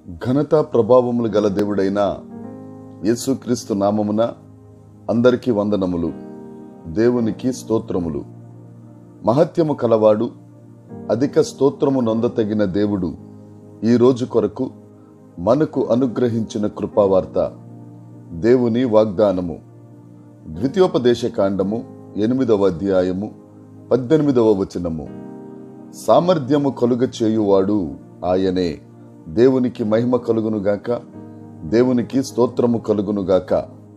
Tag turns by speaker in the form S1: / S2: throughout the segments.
S1: ఘనత ప్రభావములు గల దేవుడైన యేసుక్రీస్తు నామమున అందరికీ వందనములు దేవునికి స్తోత్రములు మహత్యము కలవాడు అధిక స్తోత్రము నొందతగిన దేవుడు ఈ రోజు కొరకు మనకు అనుగ్రహించిన కృపావార్త దేవుని వాగ్దానము ద్వితీయోపదేశ కాండము ఎనిమిదవ అధ్యాయము పద్దెనిమిదవ వచనము సామర్థ్యము కలుగ చేయువాడు ఆయనే దేవునికి మహిమ కలుగునుగాక దేవునికి స్తోత్రము కలుగునుగాక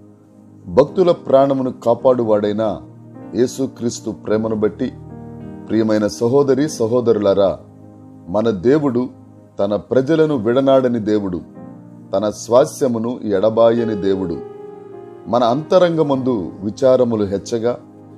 S1: భక్తుల ప్రాణమును కాపాడువాడైన యేసుక్రీస్తు ప్రేమను బట్టి ప్రియమైన సహోదరి సహోదరులారా మన దేవుడు తన ప్రజలను విడనాడని దేవుడు తన స్వాస్యమును ఎడబాయని దేవుడు మన అంతరంగమందు విచారములు హెచ్చగా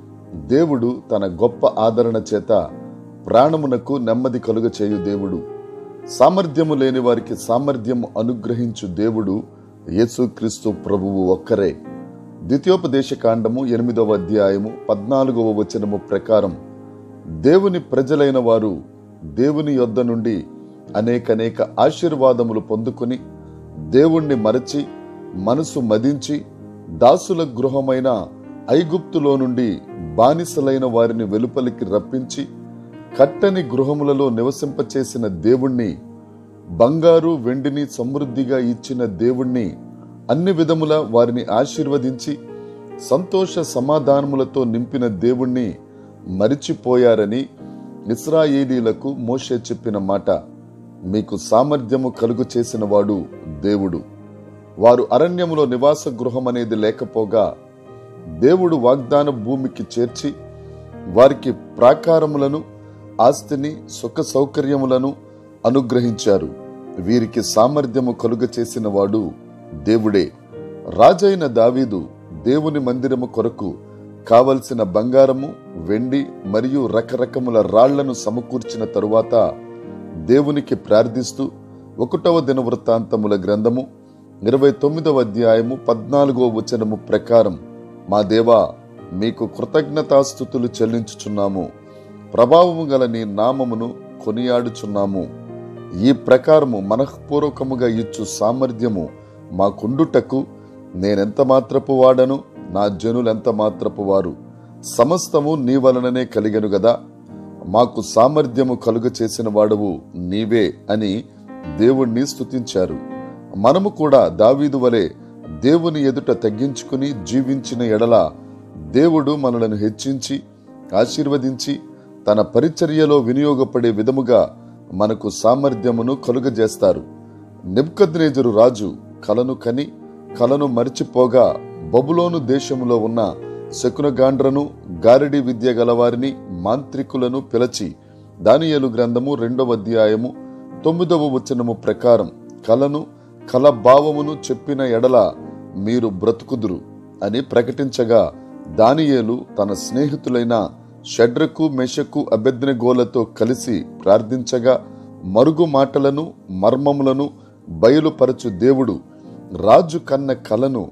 S1: దేవుడు తన గొప్ప ఆదరణ చేత ప్రాణమునకు నెమ్మది కలుగ చేయు దేవుడు సామర్థ్యము లేని వారికి సామర్థ్యము అనుగ్రహించు దేవుడు యేసుక్రీస్తు ప్రభువు ఒక్కరే ద్వితీయోపదేశ కాండము ఎనిమిదవ అధ్యాయము పద్నాలుగవ వచనము ప్రకారం దేవుని ప్రజలైన వారు దేవుని యొద్ద నుండి అనేకనేక ఆశీర్వాదములు పొందుకొని దేవుణ్ణి మరచి మనసు మదించి దాసుల గృహమైన ఐగుప్తులో నుండి బానిసలైన వారిని వెలుపలికి రప్పించి కట్టని గృహములలో నివసింపచేసిన దేవుణ్ణి బంగారు వెండిని సమృద్ధిగా ఇచ్చిన దేవుణ్ణి అన్ని విధముల వారిని ఆశీర్వదించి సంతోష సమాధానములతో నింపిన దేవుణ్ణి మరిచిపోయారని ఇస్రాయేలీలకు మోషే చెప్పిన మాట మీకు సామర్థ్యము కలుగు చేసిన వాడు దేవుడు వారు అరణ్యములో నివాస గృహం అనేది లేకపోగా దేవుడు వాగ్దాన భూమికి చేర్చి వారికి ప్రాకారములను ఆస్తిని సుఖ సౌకర్యములను అనుగ్రహించారు వీరికి సామర్థ్యము కలుగ చేసిన వాడు దేవుడే రాజైన దావీదు దేవుని మందిరము కొరకు కావలసిన బంగారము వెండి మరియు రకరకముల రాళ్లను సమకూర్చిన తరువాత దేవునికి ప్రార్థిస్తూ ఒకటవ దిన వృత్తాంతముల గ్రంథము ఇరవై తొమ్మిదవ అధ్యాయము పద్నాలుగో వచనము ప్రకారం మా దేవా మీకు కృతజ్ఞతాస్థుతులు చెల్లించుచున్నాము ప్రభావము గల నీ నామమును కొనియాడుచున్నాము ఈ ప్రకారము మనఃపూర్వకముగా ఇచ్చు సామర్థ్యము మాకుండుటకు నేనెంత మాత్రపు వాడను నా జనులెంత మాత్రపు వారు సమస్తము నీ వలననే కలిగను గదా మాకు సామర్థ్యము కలుగ చేసిన వాడవు నీవే అని దేవుణ్ణి స్తుతించారు మనము కూడా దావీదు వలె దేవుని ఎదుట తగ్గించుకుని జీవించిన ఎడల దేవుడు మనలను హెచ్చించి ఆశీర్వదించి తన పరిచర్యలో వినియోగపడే విధముగా మనకు సామర్థ్యమును కలుగజేస్తారు నెబ్కద్నేజరు రాజు కలను కని కలను మరిచిపోగా బబులోను దేశములో ఉన్న శకునగాండ్రను గారడి విద్య గలవారిని మాంత్రికులను పిలచి దానియేలు గ్రంథము రెండవ అధ్యాయము తొమ్మిదవ వచనము ప్రకారం కలను కల భావమును చెప్పిన ఎడల మీరు బ్రతుకుదురు అని ప్రకటించగా దానియేలు తన స్నేహితులైన షడ్రకు మెషకు అభ్యర్థనగోలతో కలిసి ప్రార్థించగా మరుగు మాటలను మర్మములను బయలుపరచు దేవుడు రాజు కన్న కలను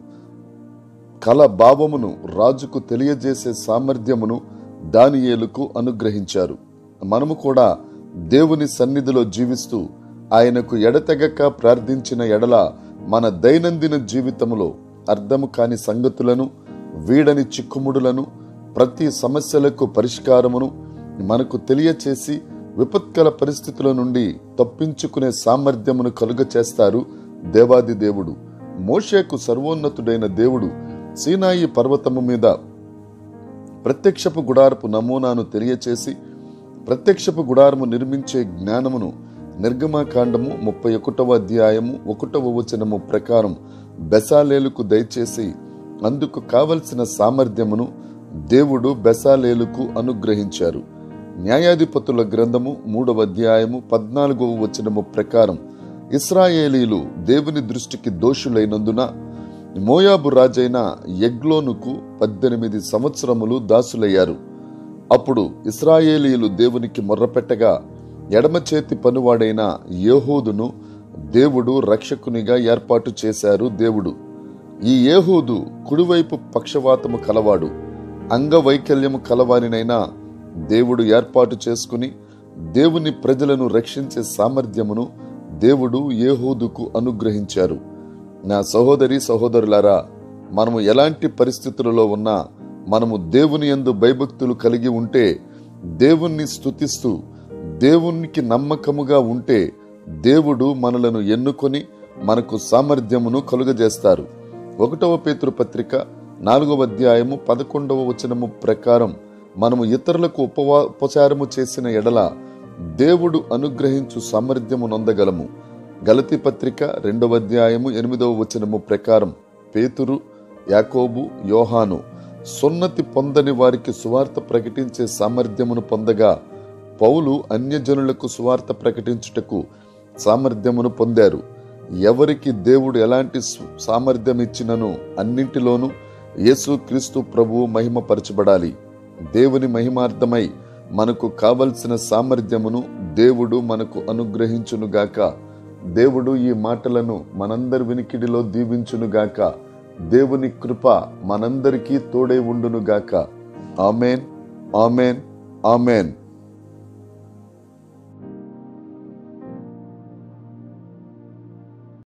S1: కల భావమును రాజుకు తెలియజేసే సామర్థ్యమును దానియేలుకు అనుగ్రహించారు మనము కూడా దేవుని సన్నిధిలో జీవిస్తూ ఆయనకు ఎడతెగక ప్రార్థించిన ఎడల మన దైనందిన జీవితములో అర్థము కాని సంగతులను వీడని చిక్కుముడులను ప్రతి సమస్యలకు పరిష్కారమును మనకు తెలియచేసి విపత్కల పరిస్థితుల నుండి తప్పించుకునే సామర్థ్యమును కలుగ చేస్తారు దేవాది దేవుడు మోషేకు సర్వోన్నతుడైన దేవుడు సీనాయి పర్వతము మీద ప్రత్యక్షపు గుడారపు నమూనాను తెలియచేసి ప్రత్యక్షపు గుడారము నిర్మించే జ్ఞానమును నిర్గమాకాండము ముప్పై ఒకటవ అధ్యాయము ఒకటవ వచనము ప్రకారం బెసాలేలుకు దయచేసి అందుకు కావలసిన సామర్థ్యమును దేవుడు బెసాలేలుకు అనుగ్రహించారు న్యాయాధిపతుల గ్రంథము మూడవ అధ్యాయము పద్నాలుగవ వచనము ప్రకారం ఇస్రాయేలీలు దేవుని దృష్టికి దోషులైనందున మోయాబు రాజైన ఎగ్లోనుకు పద్దెనిమిది సంవత్సరములు దాసులయ్యారు అప్పుడు ఇస్రాయేలీలు దేవునికి మొర్రపెట్టగా ఎడమ చేతి పనువాడైన యేహూదును దేవుడు రక్షకునిగా ఏర్పాటు చేశారు దేవుడు ఈ ఏహూదు కుడివైపు పక్షవాతము కలవాడు అంగవైకల్యము కలవానినైనా దేవుడు ఏర్పాటు చేసుకుని దేవుని ప్రజలను రక్షించే సామర్థ్యమును దేవుడు ఏహూదుకు అనుగ్రహించారు నా సహోదరి సహోదరులారా మనము ఎలాంటి పరిస్థితులలో ఉన్నా మనము దేవుని యందు భయభక్తులు కలిగి ఉంటే దేవుణ్ణి స్తుతిస్తూ దేవునికి నమ్మకముగా ఉంటే దేవుడు మనలను ఎన్నుకొని మనకు సామర్థ్యమును కలుగజేస్తారు ఒకటవ పేతురు పత్రిక నాలుగవ అధ్యాయము పదకొండవ వచనము ప్రకారం మనము ఇతరులకు ఉపవా ఉపచారము చేసిన ఎడల దేవుడు అనుగ్రహించు సామర్థ్యము నొందగలము గలతి పత్రిక రెండవ అధ్యాయము ఎనిమిదవ వచనము ప్రకారం పేతురు యాకోబు యోహాను సున్నతి పొందని వారికి సువార్త ప్రకటించే సామర్థ్యమును పొందగా పౌలు అన్యజనులకు సువార్త ప్రకటించుటకు సామర్థ్యమును పొందారు ఎవరికి దేవుడు ఎలాంటి సు- సామర్థ్యం ఇచ్చినను అన్నింటిలోనూ యేసు క్రీస్తు ప్రభువు మహిమపరచబడాలి దేవుని మహిమార్థమై మనకు కావలసిన సామర్థ్యమును దేవుడు మనకు అనుగ్రహించునుగాక దేవుడు ఈ మాటలను మనందరి వినికిడిలో దీవించునుగాక దేవుని కృప మనందరికీ తోడై ఉండునుగాక ఆమెన్ ఆమెన్ ఆమెన్